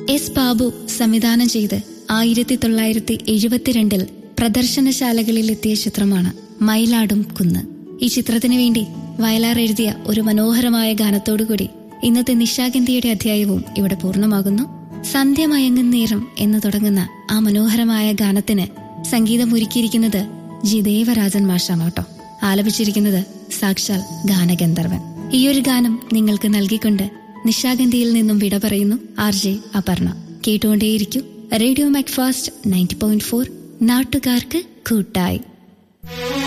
S Babu സംവിധാനം ചെയ്ത് ആയിരത്തി തൊള്ളായിരത്തി എഴുപത്തിരണ്ടിൽ പ്രദർശനശാലകളിൽ എത്തിയ ചിത്രമാണ് മയിലാടും കുന്ന് ഈ ചിത്രത്തിനു വേണ്ടി വയലാർ എഴുതിയ ഒരു മനോഹരമായ ഗാനത്തോടുകൂടി ഇന്നത്തെ നിശാഗന്ധിയുടെ അധ്യായവും ഇവിടെ പൂർണ്ണമാകുന്നു സന്ധ്യ മയങ്ങും നേരം എന്ന് തുടങ്ങുന്ന ആ മനോഹരമായ ഗാനത്തിന് സംഗീതം ഒരുക്കിയിരിക്കുന്നത് ജി ദേവരാജൻ മാഷാണ് കേട്ടോ ആലപിച്ചിരിക്കുന്നത് സാക്ഷാൽ ഗാനഗന്ധർവൻ ഈ ഒരു ഗാനം നിങ്ങൾക്ക് നൽകിക്കൊണ്ട് നിശാഗന്ധിയിൽ നിന്നും വിട പറയുന്നു ആർ ജെ അപർണ കേട്ടുകൊണ്ടേയിരിക്കും radio Macfast ninety point four നാട്ടുകാർക്ക് കൂട്ടായി